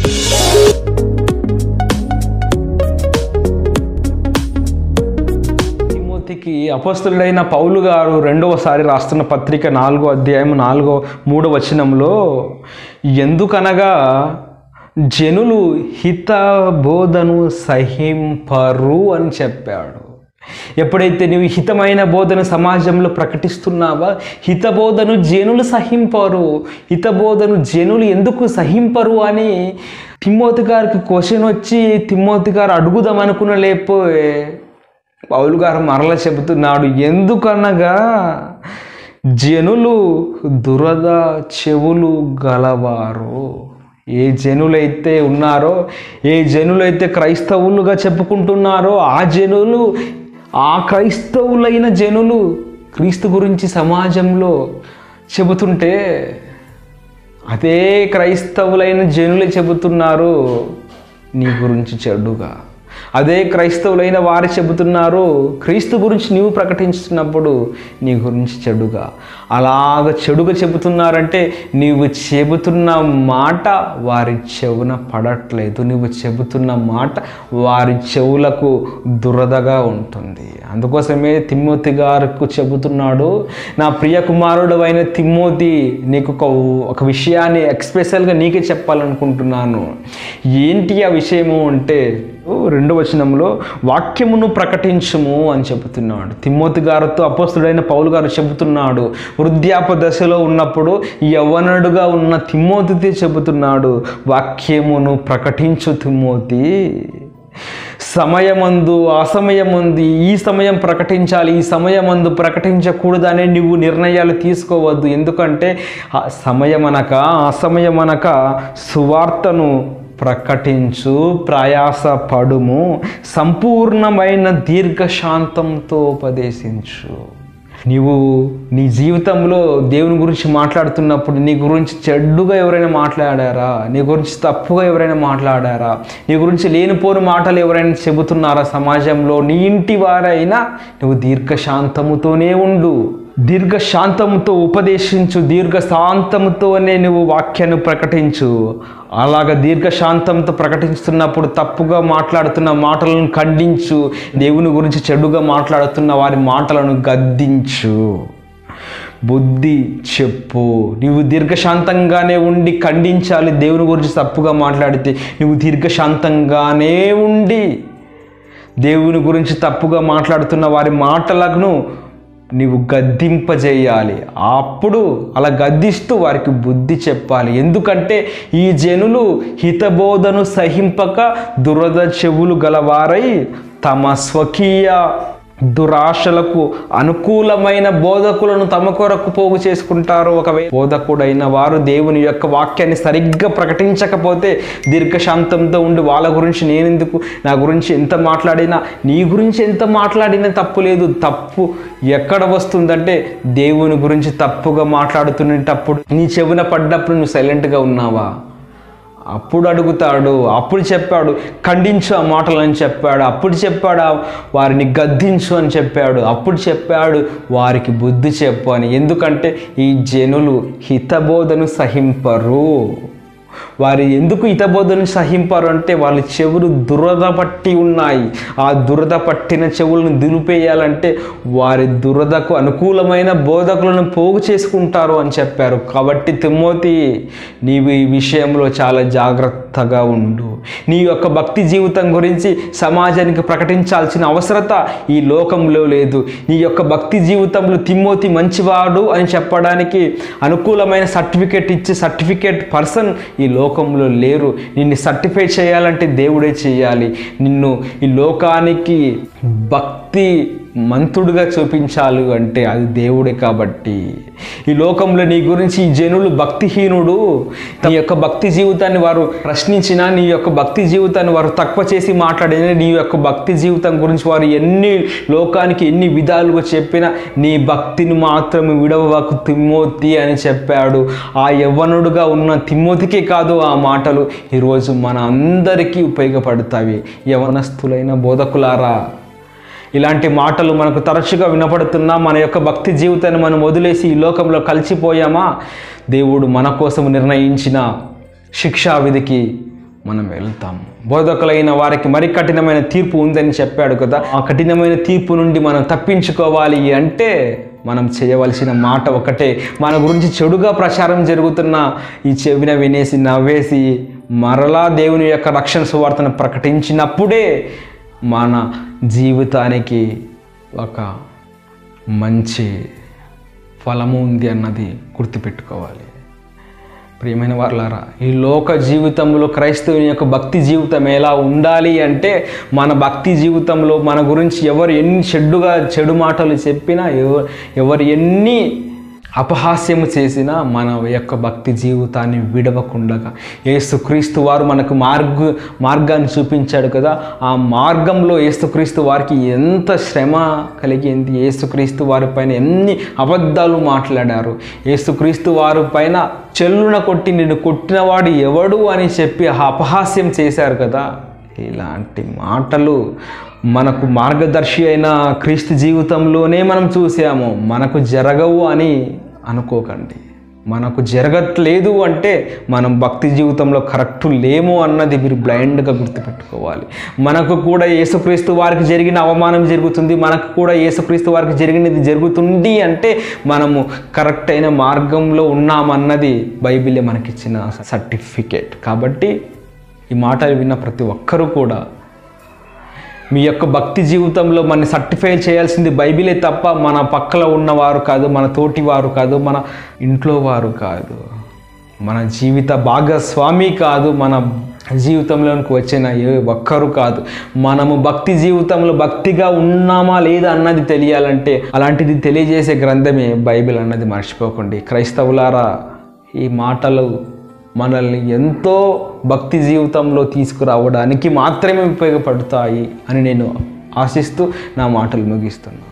తిమోతికి అపస్తుడైన పౌలు గారు రెండవసారి రాస్తున్న పత్రిక నాలుగో అధ్యాయం నాలుగో మూడో వచనంలో ఎందుకనగా జనులు హితబోధను సహింపరు అని చెప్పాడు ఎప్పుడైతే నీవు హితమైన బోధన సమాజంలో ప్రకటిస్తున్నావా హితబోధను జనులు సహింపరు హితబోధను జనులు ఎందుకు సహింపరు అని తిమ్మోతి గారికి క్వశ్చన్ వచ్చి తిమ్మోతి గారు అడుగుదాం అనుకున్న లేకపోయే పౌలు గారు మరల చెబుతున్నాడు ఎందుకనగా జనులు దురద చెవులు గలవారు ఏ జనులైతే ఉన్నారో ఏ జనులైతే క్రైస్తవులుగా చెప్పుకుంటున్నారో ఆ జనులు ఆ క్రైస్తవులైన జనులు క్రీస్తు గురించి సమాజంలో చెబుతుంటే అదే క్రైస్తవులైన జనులే చెబుతున్నారు నీ గురించి చెడుగా అదే క్రైస్తవులైన వారు చెబుతున్నారు క్రీస్తు గురించి నీవు ప్రకటించుతున్నప్పుడు నీ గురించి చెడుగా అలాగ చెడుగా చెబుతున్నారంటే నీవు చెబుతున్న మాట వారి చెవున పడట్లేదు నువ్వు చెబుతున్న మాట వారి చెవులకు దురదగా ఉంటుంది అందుకోసమే తిమ్మోతి గారికి చెబుతున్నాడు నా ప్రియ కుమారుడు అయిన తిమ్మోతి నీకు ఒక ఒక విషయాన్ని ఎక్స్పెషల్గా నీకే చెప్పాలనుకుంటున్నాను ఏంటి ఆ విషయము అంటే రెండో వచనంలో వాక్యమును ప్రకటించుము అని చెబుతున్నాడు తిమ్మోతి గారితో అపోస్తుడైన పౌలు గారు చెబుతున్నాడు వృద్ధాప దశలో ఉన్నప్పుడు యవ్వనుడుగా ఉన్న తిమ్మోతితో చెబుతున్నాడు వాక్యమును ప్రకటించు తిమ్మోతి సమయమందు అసమయమందు ఈ సమయం ప్రకటించాలి ఈ సమయమందు ప్రకటించకూడదనే నువ్వు నిర్ణయాలు తీసుకోవద్దు ఎందుకంటే ఆ సమయం అనక అసమయం అనక సువార్తను ప్రకటించు ప్రయాస పడుము సంపూర్ణమైన దీర్ఘశాంతంతో ఉపదేశించు నీవు నీ జీవితంలో దేవుని గురించి మాట్లాడుతున్నప్పుడు నీ గురించి చెడ్డుగా ఎవరైనా మాట్లాడారా నీ గురించి తప్పుగా ఎవరైనా మాట్లాడారా నీ గురించి లేనిపోని మాటలు ఎవరైనా చెబుతున్నారా సమాజంలో నీ ఇంటి వారైనా నువ్వు దీర్ఘశాంతముతోనే ఉండు దీర్ఘశాంతముతో ఉపదేశించు దీర్ఘశాంతముతోనే నువ్వు వాక్యాన్ని ప్రకటించు అలాగ దీర్ఘశాంతంతో ప్రకటిస్తున్నప్పుడు తప్పుగా మాట్లాడుతున్న మాటలను ఖండించు దేవుని గురించి చెడుగా మాట్లాడుతున్న వారి మాటలను గద్దించు బుద్ధి చెప్పు నువ్వు దీర్ఘశాంతంగానే ఉండి ఖండించాలి దేవుని గురించి తప్పుగా మాట్లాడితే నువ్వు దీర్ఘశాంతంగానే ఉండి దేవుని గురించి తప్పుగా మాట్లాడుతున్న వారి మాటలను నీవు గద్దింపజేయాలి అప్పుడు అలా గద్దిస్తూ వారికి బుద్ధి చెప్పాలి ఎందుకంటే ఈ జనులు హితబోధను సహింపక దురద చెవులు గలవారై తమ స్వకీయ దురాశలకు అనుకూలమైన బోధకులను తమ కొరకు పోగు చేసుకుంటారు ఒకవేళ బోధకుడైన వారు దేవుని యొక్క వాక్యాన్ని సరిగ్గా ప్రకటించకపోతే దీర్ఘశాంతంతో ఉండి వాళ్ళ గురించి నేనెందుకు నా గురించి ఎంత మాట్లాడినా నీ గురించి ఎంత మాట్లాడినా తప్పు లేదు తప్పు ఎక్కడ వస్తుందంటే దేవుని గురించి తప్పుగా మాట్లాడుతున్నప్పుడు నీ చెవున పడ్డప్పుడు నువ్వు సైలెంట్గా ఉన్నావా అప్పుడు అడుగుతాడు అప్పుడు చెప్పాడు ఖండించు ఆ మాటలని చెప్పాడు అప్పుడు చెప్పాడు ఆ వారిని గద్దించు అని చెప్పాడు అప్పుడు చెప్పాడు వారికి బుద్ధి చెప్పు అని ఎందుకంటే ఈ జనులు హితబోధను సహింపరు వారు ఎందుకు హితబోధను సహింపరు అంటే వాళ్ళ చెవులు దురద పట్టి ఉన్నాయి ఆ దురద పట్టిన చెవులను దులిపేయాలంటే వారి దురదకు అనుకూలమైన బోధకులను పోగు చేసుకుంటారు అని చెప్పారు కాబట్టి తిమ్మోతి నీవు ఈ విషయంలో చాలా జాగ్రత్తగా ఉండు నీ యొక్క భక్తి జీవితం గురించి సమాజానికి ప్రకటించాల్సిన అవసరత ఈ లోకంలో లేదు నీ యొక్క భక్తి జీవితంలో తిమ్మోతి మంచివాడు అని చెప్పడానికి అనుకూలమైన సర్టిఫికేట్ ఇచ్చే సర్టిఫికేట్ పర్సన్ ఈ లోకంలో లేరు నిన్ను సర్టిఫై చేయాలంటే దేవుడే చేయాలి నిన్ను ఈ లోకానికి భక్తి మంతుడుగా చూపించాలి అంటే అది దేవుడే కాబట్టి ఈ లోకంలో నీ గురించి ఈ జనులు భక్తిహీనుడు నీ యొక్క భక్తి జీవితాన్ని వారు ప్రశ్నించినా నీ యొక్క భక్తి జీవితాన్ని వారు తక్కువ చేసి మాట్లాడినా నీ యొక్క భక్తి జీవితం గురించి వారు ఎన్ని లోకానికి ఎన్ని విధాలుగా చెప్పినా నీ భక్తిని మాత్రం విడవకు తిమ్మోతి అని చెప్పాడు ఆ యవ్వనుడుగా ఉన్న తిమ్మోతికే కాదు ఆ మాటలు ఈరోజు మన అందరికీ ఉపయోగపడతాయి యవనస్తులైన బోధకులారా ఇలాంటి మాటలు మనకు తరచుగా వినపడుతున్నా మన యొక్క భక్తి జీవితాన్ని మనం వదిలేసి ఈ లోకంలో కలిసిపోయామా దేవుడు మన కోసం నిర్ణయించిన శిక్షా విధికి మనం వెళ్తాం బోధకులైన వారికి మరి కఠినమైన తీర్పు ఉందని చెప్పాడు కదా ఆ కఠినమైన తీర్పు నుండి మనం తప్పించుకోవాలి అంటే మనం చేయవలసిన మాట ఒకటే మన గురించి చెడుగా ప్రచారం జరుగుతున్న ఈ చెవిన వినేసి నవ్వేసి మరలా దేవుని యొక్క రక్షణ సువార్తను ప్రకటించినప్పుడే మన జీవితానికి ఒక మంచి ఫలము ఉంది అన్నది గుర్తుపెట్టుకోవాలి ప్రియమైన వారులారా ఈ లోక జీవితంలో క్రైస్తవుని యొక్క భక్తి జీవితం ఎలా ఉండాలి అంటే మన భక్తి జీవితంలో మన గురించి ఎవరు ఎన్ని చెడ్డుగా చెడు మాటలు చెప్పినా ఎవ- ఎవరు ఎన్ని అపహాస్యము చేసినా మన యొక్క భక్తి జీవితాన్ని విడవకుండా యేసుక్రీస్తు వారు మనకు మార్గ మార్గాన్ని చూపించాడు కదా ఆ మార్గంలో యేసుక్రీస్తు వారికి ఎంత శ్రమ కలిగింది యేసుక్రీస్తు వారి పైన ఎన్ని అబద్ధాలు మాట్లాడారు యేసుక్రీస్తు వారి పైన చెల్లున కొట్టి నిన్ను కొట్టినవాడు ఎవడు అని చెప్పి ఆ అపహాస్యం చేశారు కదా ఇలాంటి మాటలు మనకు మార్గదర్శి అయిన క్రీస్తు జీవితంలోనే మనం చూసాము మనకు జరగవు అని అనుకోకండి మనకు జరగట్లేదు అంటే మనం భక్తి జీవితంలో కరెక్ట్ లేము అన్నది మీరు బ్లైండ్గా గుర్తుపెట్టుకోవాలి మనకు కూడా యేసుక్రీస్తు వారికి జరిగిన అవమానం జరుగుతుంది మనకు కూడా యేసుక్రీస్తు వారికి జరిగినది జరుగుతుంది అంటే మనము కరెక్ట్ అయిన మార్గంలో ఉన్నామన్నది బైబిలే మనకిచ్చిన సర్టిఫికేట్ కాబట్టి ఈ మాటలు విన్న ప్రతి ఒక్కరూ కూడా మీ యొక్క భక్తి జీవితంలో మన సర్టిఫై చేయాల్సింది బైబిలే తప్ప మన పక్కల ఉన్నవారు కాదు మన తోటి వారు కాదు మన ఇంట్లో వారు కాదు మన జీవిత భాగస్వామి కాదు మన జీవితంలోనికి వచ్చిన ఏ ఒక్కరు కాదు మనము భక్తి జీవితంలో భక్తిగా ఉన్నామా లేదా అన్నది తెలియాలంటే అలాంటిది తెలియజేసే గ్రంథమే బైబిల్ అన్నది మర్చిపోకండి క్రైస్తవులారా ఈ మాటలు మనల్ని ఎంతో భక్తి జీవితంలో తీసుకురావడానికి మాత్రమే ఉపయోగపడతాయి అని నేను ఆశిస్తూ నా మాటలు ముగిస్తున్నాను